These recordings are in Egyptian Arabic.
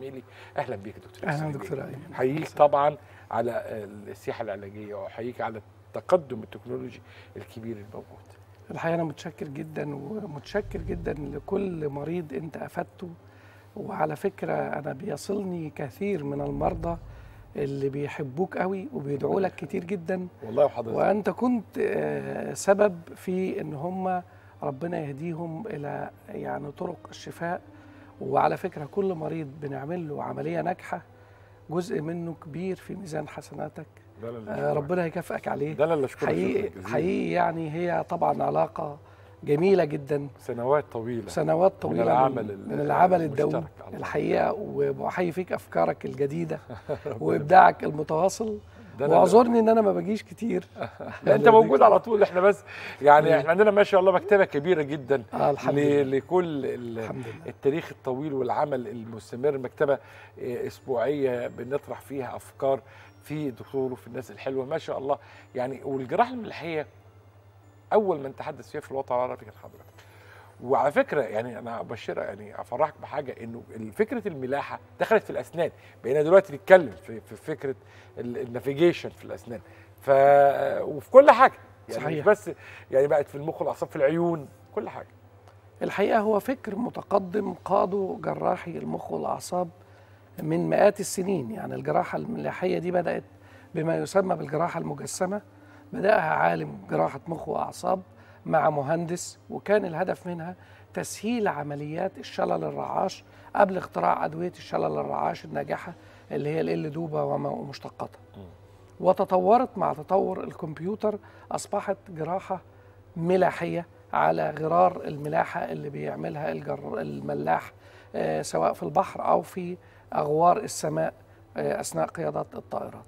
زميلي اهلا بيك يا دكتور اهلا يوسف دكتور بيه. ايمن احييك طبعا على السياحه العلاجيه واحييك على التقدم التكنولوجي الكبير الموجود الحقيقه انا متشكر جدا ومتشكر جدا لكل مريض انت افدته وعلى فكره انا بيصلني كثير من المرضى اللي بيحبوك قوي وبيدعوا لك كتير جدا والله وحضرتك وانت كنت آه، سبب في ان هم ربنا يهديهم الى يعني طرق الشفاء وعلى فكره كل مريض بنعمل له عمليه ناجحه جزء منه كبير في ميزان حسناتك ده أنا اللي آه، أشكرك. ربنا يكافئك عليه ده انا اللي اشكرك حقيقي شكراً جزيلاً. حقيقي يعني هي طبعا علاقه جميله جدا سنوات طويله سنوات طويله العمل من, ال- من العمل المشترك. الدؤوب الله الحقيقه وبحيي فيك افكارك الجديده وابداعك المتواصل ده أنا- واعذرني ان انا ما بجيش كتير لا انت موجود على طول احنا بس يعني ليه؟ احنا عندنا ما شاء الله مكتبه كبيره جدا اه الحمد ل- لله لكل ال- الحمد لله التاريخ الطويل والعمل المستمر مكتبه آه، اسبوعيه بنطرح فيها افكار في دكتور وفي الناس الحلوه ما شاء الله يعني والجراحه الملحيه اول من تحدث فيها في الوطن العربي كان حضرتك وعلى فكره يعني انا ابشرك يعني افرحك بحاجه انه فكره الملاحه دخلت في الاسنان بقينا دلوقتي نتكلم في, في فكره ال- النافيجيشن في الاسنان ف وفي كل حاجه يعني صحيح. مش بس يعني بقت في المخ والاعصاب في العيون كل حاجه الحقيقه هو فكر متقدم قاده جراحي المخ والاعصاب من مئات السنين يعني الجراحه الملاحيه دي بدات بما يسمى بالجراحه المجسمه بداها عالم جراحه مخ واعصاب مع مهندس وكان الهدف منها تسهيل عمليات الشلل الرعاش قبل اختراع ادويه الشلل الرعاش الناجحه اللي هي ال دوبا وما- ومشتقاتها وتطورت مع تطور الكمبيوتر اصبحت جراحه ملاحيه على غرار الملاحه اللي بيعملها الجر الملاح آه، سواء في البحر او في اغوار السماء آه، اثناء قيادات الطائرات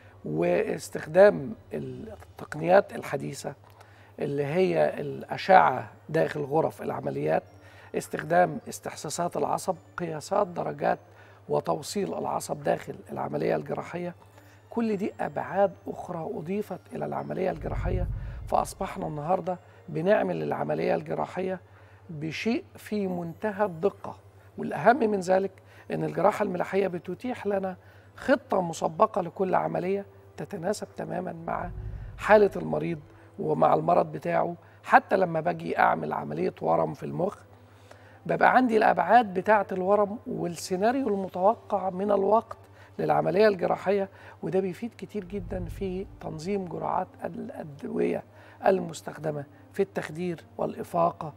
واستخدام التقنيات الحديثه اللي هي الاشعه داخل غرف العمليات استخدام استحساسات العصب قياسات درجات وتوصيل العصب داخل العمليه الجراحيه كل دي ابعاد اخرى اضيفت الى العمليه الجراحيه فاصبحنا النهارده بنعمل العمليه الجراحيه بشيء في منتهى الدقه والاهم من ذلك ان الجراحه الملاحيه بتتيح لنا خطه مسبقه لكل عمليه تتناسب تماما مع حاله المريض ومع المرض بتاعه حتى لما باجي اعمل عمليه ورم في المخ ببقى عندي الابعاد بتاعه الورم والسيناريو المتوقع من الوقت للعمليه الجراحيه وده بيفيد كتير جدا في تنظيم جرعات الادويه المستخدمه في التخدير والافاقه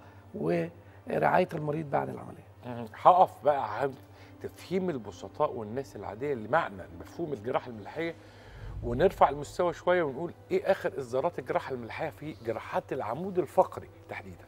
ورعايه المريض بعد العمليه. هقف بقى عند تفهيم البسطاء والناس العاديه لمعنى مفهوم الجراحه الملحيه ونرفع المستوى شويه ونقول ايه اخر اصدارات الجراحه الملحيه في جراحات العمود الفقري تحديدا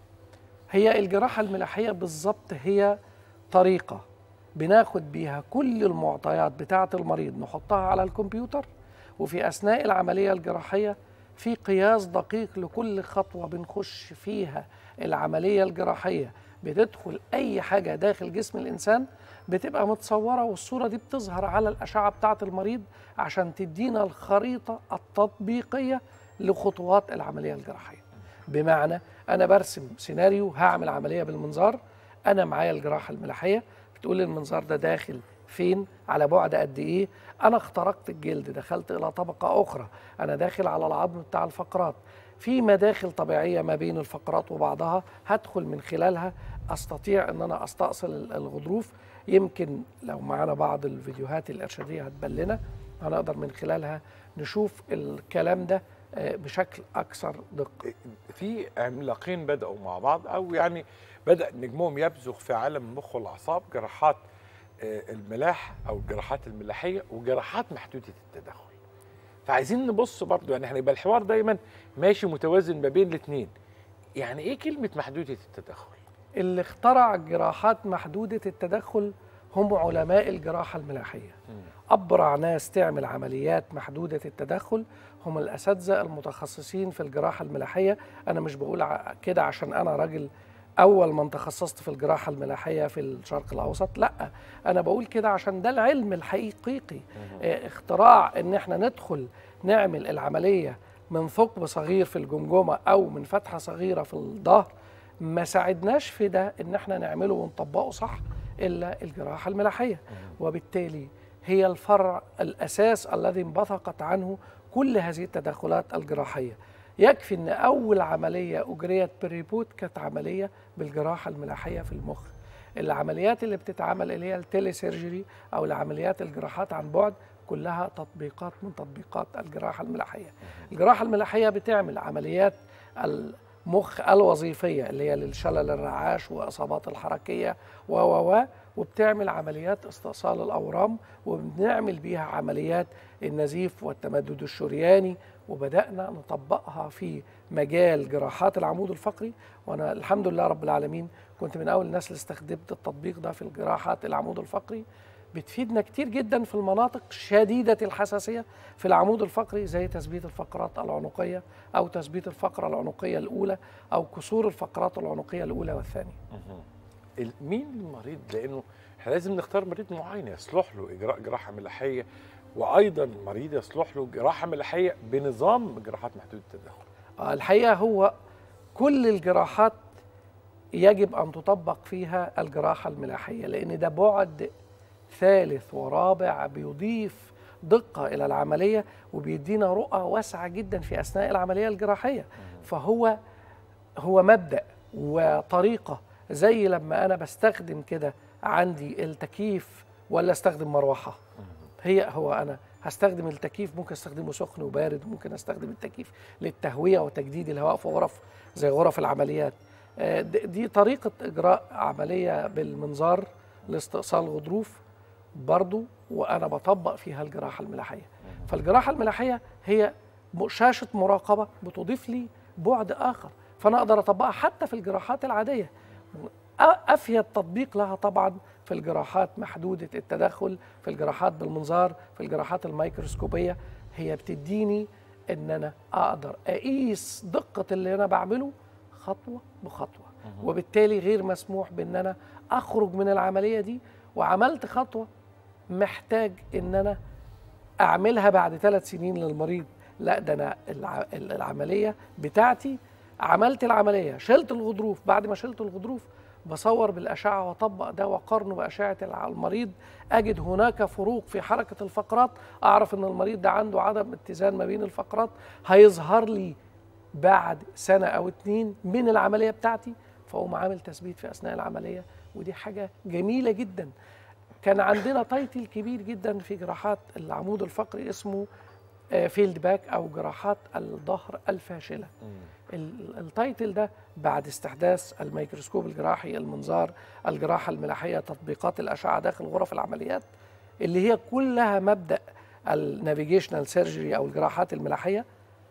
هي الجراحه الملاحيه بالظبط هي طريقه بناخد بيها كل المعطيات بتاعه المريض نحطها على الكمبيوتر وفي اثناء العمليه الجراحيه في قياس دقيق لكل خطوه بنخش فيها العمليه الجراحيه بتدخل اي حاجه داخل جسم الانسان بتبقى متصوره والصوره دي بتظهر على الاشعه بتاعه المريض عشان تدينا الخريطه التطبيقيه لخطوات العمليه الجراحيه بمعنى انا برسم سيناريو هعمل عمليه بالمنظار انا معايا الجراحه الملاحيه بتقول لي المنظار ده داخل فين على بعد قد ايه انا اخترقت الجلد دخلت الى طبقه اخرى انا داخل على العظم بتاع الفقرات في مداخل طبيعيه ما بين الفقرات وبعضها هدخل من خلالها استطيع ان انا استأصل الغضروف يمكن لو معانا بعض الفيديوهات الارشاديه هتبان لنا هنقدر من خلالها نشوف الكلام ده آه، بشكل اكثر دقه في عملاقين بداوا مع بعض او يعني بدا نجمهم يبزغ في عالم المخ والاعصاب جراحات آه، الملاح او الجراحات الملاحيه وجراحات محدوده التدخل فعايزين نبص برضو يعني احنا يبقى الحوار دايما ماشي متوازن ما بين الاثنين يعني ايه كلمه محدوده التدخل اللي اخترع جراحات محدودة التدخل هم علماء الجراحة الملاحية أبرع ناس تعمل عمليات محدودة التدخل هم الأساتذة المتخصصين في الجراحة الملاحية أنا مش بقول ع- كده عشان أنا راجل أول من تخصصت في الجراحة الملاحية في الشرق الأوسط لا أنا بقول كده عشان ده العلم الحقيقي اه، اختراع إن احنا ندخل نعمل العملية من ثقب صغير في الجمجمة أو من فتحة صغيرة في الظهر ما ساعدناش في ده ان احنا نعمله ونطبقه صح الا الجراحه الملاحيه وبالتالي هي الفرع الاساس الذي انبثقت عنه كل هذه التدخلات الجراحيه يكفي ان اول عمليه اجريت بالريبوت كانت عمليه بالجراحه الملاحيه في المخ العمليات اللي بتتعمل اللي هي التيلي سيرجري او العمليات الجراحات عن بعد كلها تطبيقات من تطبيقات الجراحه الملاحيه الجراحه الملاحيه بتعمل عمليات المخ الوظيفيه اللي هي للشلل الرعاش واصابات الحركيه و و و وبتعمل عمليات استئصال الاورام وبنعمل بيها عمليات النزيف والتمدد الشرياني وبدانا نطبقها في مجال جراحات العمود الفقري وانا الحمد لله رب العالمين كنت من اول الناس اللي استخدمت التطبيق ده في الجراحات العمود الفقري بتفيدنا كتير جدا في المناطق شديدة الحساسية في العمود الفقري زي تثبيت الفقرات العنقية أو تثبيت الفقرة العنقية الأولى أو كسور الفقرات العنقية الأولى والثانية ال- مين المريض لانه احنا لازم نختار مريض معين يصلح له اجراء جراحه ملاحيه وايضا مريض يصلح له جراحه ملاحيه بنظام جراحات محدوده التدخل آه، الحقيقة هو كل الجراحات يجب أن تطبق فيها الجراحة الملاحية لأن ده بعد ثالث ورابع بيضيف دقة إلى العملية وبيدينا رؤى واسعة جدا في أثناء العملية الجراحية فهو هو مبدأ وطريقة زي لما أنا بستخدم كده عندي التكييف ولا استخدم مروحة هي هو أنا هستخدم التكييف ممكن استخدمه سخن وبارد ممكن استخدم التكييف للتهوية وتجديد الهواء في غرف زي غرف العمليات آه، د- دي طريقة إجراء عملية بالمنظار لاستئصال غضروف برضو وأنا بطبق فيها الجراحة الملاحية فالجراحة الملاحية هي م- شاشة مراقبة بتضيف لي بعد آخر فأنا أقدر أطبقها حتى في الجراحات العادية أ- أفيد تطبيق لها طبعا في الجراحات محدودة التدخل في الجراحات بالمنظار في الجراحات الميكروسكوبية هي بتديني ان انا اقدر اقيس دقة اللي انا بعمله خطوة بخطوة وبالتالي غير مسموح بان انا اخرج من العملية دي وعملت خطوة محتاج ان انا اعملها بعد ثلاث سنين للمريض لا ده انا الع- العمليه بتاعتي عملت العمليه شلت الغضروف بعد ما شلت الغضروف بصور بالاشعه واطبق ده واقارنه باشعه الع- المريض اجد هناك فروق في حركه الفقرات اعرف ان المريض ده عنده عدم اتزان ما بين الفقرات هيظهر لي بعد سنه او اتنين من العمليه بتاعتي فاقوم عامل تثبيت في اثناء العمليه ودي حاجه جميله جدا كان عندنا تايتل كبير جدا في جراحات العمود الفقري اسمه فيلد باك او جراحات الظهر الفاشله ال- التايتل ده بعد استحداث الميكروسكوب الجراحي المنظار الجراحه الملاحيه تطبيقات الاشعه داخل غرف العمليات اللي هي كلها مبدا النافيجيشنال سيرجري او الجراحات الملاحيه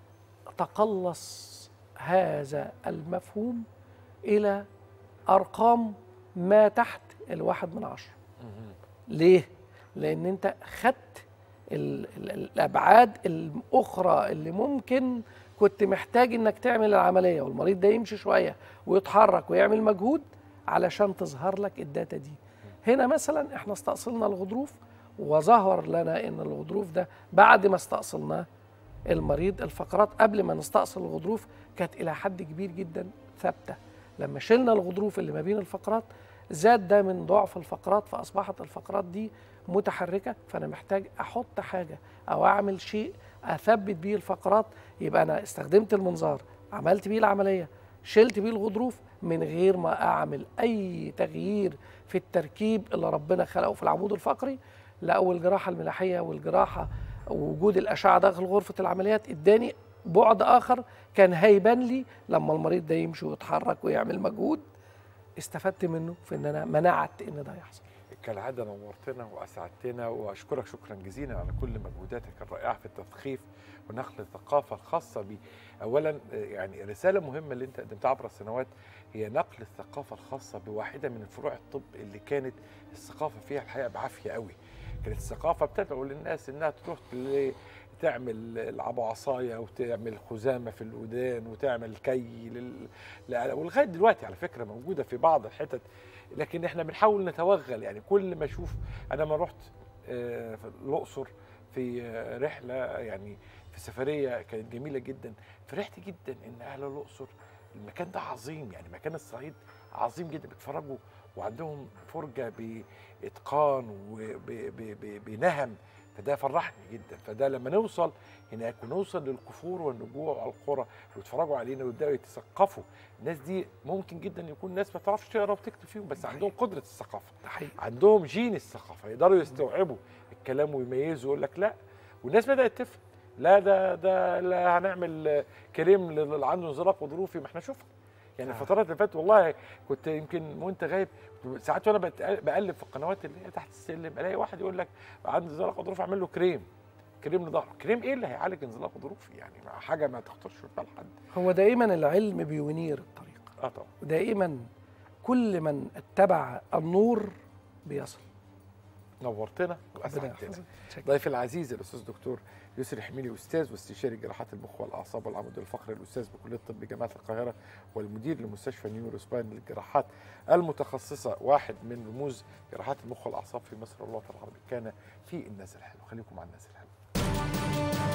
تقلص هذا المفهوم الى ارقام ما تحت الواحد من عشره ليه؟ لأن أنت خدت ال- ال- الأبعاد الأخرى اللي ممكن كنت محتاج إنك تعمل العملية والمريض ده يمشي شوية ويتحرك ويعمل مجهود علشان تظهر لك الداتا دي. هنا مثلا احنا استأصلنا الغضروف وظهر لنا إن الغضروف ده بعد ما استأصلناه المريض الفقرات قبل ما نستأصل الغضروف كانت إلى حد كبير جدا ثابتة لما شلنا الغضروف اللي ما بين الفقرات زاد ده من ضعف الفقرات فأصبحت الفقرات دي متحركة فأنا محتاج أحط حاجة أو أعمل شيء أثبت بيه الفقرات يبقى أنا استخدمت المنظار عملت بيه العملية شلت بيه الغضروف من غير ما أعمل أي تغيير في التركيب اللي ربنا خلقه في العمود الفقري لا والجراحة الملاحية والجراحة ووجود الأشعة داخل غرفة العمليات اداني بعد آخر كان هيبان لي لما المريض ده يمشي ويتحرك ويعمل مجهود استفدت منه في ان انا منعت ان ده يحصل كالعادة نورتنا وأسعدتنا وأشكرك شكرا جزيلا على كل مجهوداتك الرائعة في التثقيف ونقل الثقافة الخاصة بي أولا آه، يعني رسالة مهمة اللي أنت قدمتها عبر السنوات هي نقل الثقافة الخاصة بواحدة من فروع الطب اللي كانت الثقافة فيها الحقيقة بعافية قوي كانت الثقافة بتدعو للناس إنها تروح ل- تعمل العبوا عصاية وتعمل خزامة في الودان وتعمل كي لل... لا- ولغاية دلوقتي على فكرة موجودة في بعض الحتت لكن احنا بنحاول نتوغل يعني كل ما اشوف انا ما رحت آه، في الاقصر في آه، رحله يعني في سفريه كانت جميله جدا فرحت جدا ان اهل الاقصر المكان ده عظيم يعني مكان الصعيد عظيم جدا بيتفرجوا وعندهم فرجه باتقان وبنهم فده فرحني جدا فده لما نوصل هناك ونوصل للكفور والنجوع والقرى ويتفرجوا علينا ويبداوا يتثقفوا الناس دي ممكن جدا يكون ناس ما تعرفش تقرا وتكتب فيهم بس عندهم قدره الثقافه ده حقيقي عندهم جين الثقافه يقدروا يستوعبوا الكلام ويميزوا يقول لك لا والناس بدات تفهم لا ده ده لا هنعمل كريم اللي عنده انزلاق غضروفي ما احنا شفنا يعني آه. الفترات اللي فاتت والله كنت يمكن وانت غايب ساعات وانا بت- بقلب في القنوات اللي هي تحت السلم الاقي واحد يقول لك عنده انزلاق غضروفي اعمل له كريم كريم لظهره كريم ايه اللي هيعالج انزلاق غضروفي يعني مع حاجه ما تخطرش في بال حد هو دائما العلم بينير الطريق اه طبعا ودائما كل من اتبع النور بيصل نورتنا ربنا واسعدتنا يحفظك. شكراً. ضيفي العزيز الاستاذ دكتور يسري حميلي استاذ واستشاري جراحات المخ والاعصاب والعمود الفقري الاستاذ بكليه الطب جامعه القاهره والمدير لمستشفى نيورو سباين للجراحات المتخصصه واحد من رموز جراحات المخ والاعصاب في مصر والوطن العربي كان في الناس الحلو خليكم مع الناس الحلو